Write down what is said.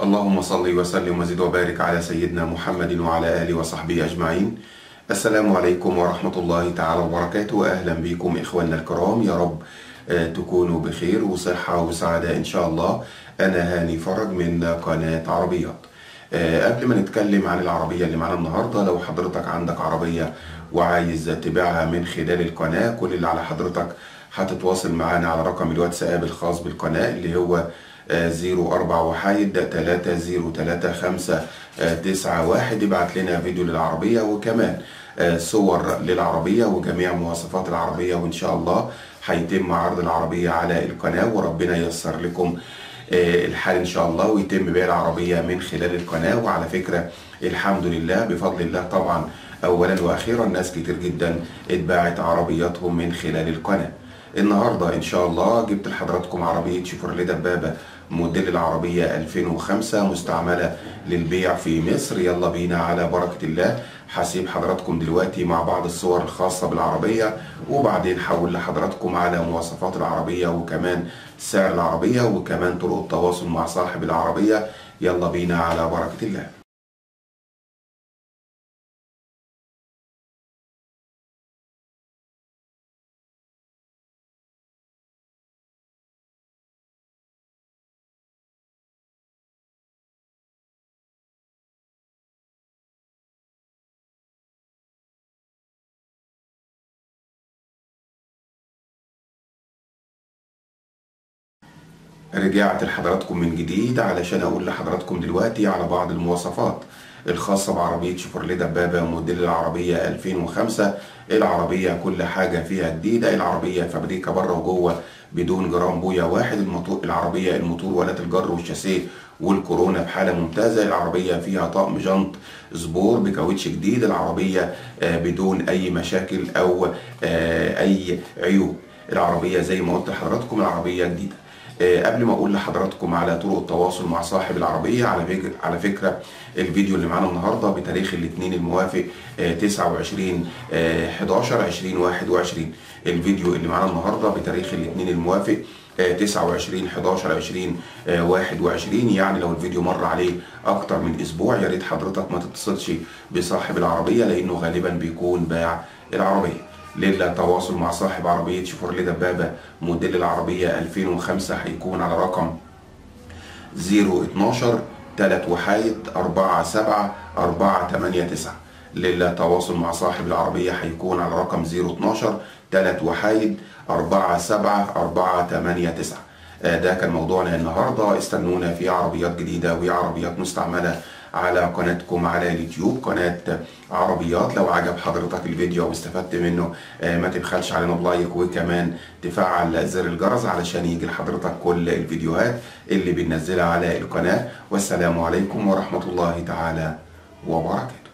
اللهم صل وسلم وزد وبارك على سيدنا محمد وعلى آله وصحبه أجمعين السلام عليكم ورحمة الله تعالى وبركاته أهلا بكم إخواننا الكرام يا رب آه، تكونوا بخير وصحة وسعادة إن شاء الله أنا هاني فرج من قناة عربيات آه، قبل ما نتكلم عن العربية اللي معانا النهاردة لو حضرتك عندك عربية وعايز تبيعها من خلال القناة كل اللي على حضرتك هتتواصل معانا على رقم الواتساب الخاص بالقناة اللي هو زيرو أربعة وحيد تلاتة زيرو تلاتة خمسة تسعة واحد ابعت لنا فيديو للعربية وكمان آه، صور للعربية وجميع مواصفات العربية وإن شاء الله هيتم عرض العربية على القناة وربنا ييسر لكم آه، الحال إن شاء الله ويتم بيع العربية من خلال القناة وعلى فكرة الحمد لله بفضل الله طبعا أولا وأخيرا ناس كتير جدا اتباعت عربياتهم من خلال القناة النهارده ان شاء الله جبت لحضراتكم عربيه شيفروليه دبابه موديل العربيه 2005 مستعمله للبيع في مصر يلا بينا على بركه الله هسيب حضراتكم دلوقتي مع بعض الصور الخاصه بالعربيه وبعدين هقول لحضراتكم على مواصفات العربيه وكمان سعر العربيه وكمان طرق التواصل مع صاحب العربيه يلا بينا على بركه الله رجعت لحضراتكم من جديد علشان اقول لحضراتكم دلوقتي على بعض المواصفات الخاصة بعربية شيفروليه دبابة موديل العربية 2005 العربية كل حاجة فيها جديدة العربية فابريكا بره وجوه بدون جرام بويا واحد الموتور العربية الموتور ولات الجر والشاسيه والكورونا بحالة ممتازة العربية فيها طقم جنط سبور بكاوتش جديد العربية آه، بدون أي مشاكل أو آه، أي عيوب العربية زي ما قلت لحضراتكم العربية جديدة آه، قبل ما اقول لحضراتكم على طرق التواصل مع صاحب العربيه على فكره على فكره الفيديو اللي معانا النهارده بتاريخ الاثنين الموافق آه، 29 آه، 11 2021 الفيديو اللي معانا النهارده بتاريخ الاثنين الموافق آه، 29 11 2021 يعني لو الفيديو مر عليه اكتر من اسبوع يا ريت حضرتك ما تتصلش بصاحب العربيه لانه غالبا بيكون باع العربيه للتواصل مع صاحب عربية شيفروليه دبابة موديل العربية 2005 هيكون على رقم 012 3 وحايد 4 7 4 8 9 للتواصل مع صاحب العربية هيكون على رقم 012 3 وحايد 4 7 4 8 9 آه، ده كان موضوعنا النهارده استنونا في عربيات جديده وعربيات مستعمله على قناتكم على اليوتيوب قناه عربيات لو عجب حضرتك الفيديو واستفدت منه آه، ما تبخلش علينا بلايك وكمان تفعل زر الجرس علشان يجي لحضرتك كل الفيديوهات اللي بننزلها على القناه والسلام عليكم ورحمه الله تعالى وبركاته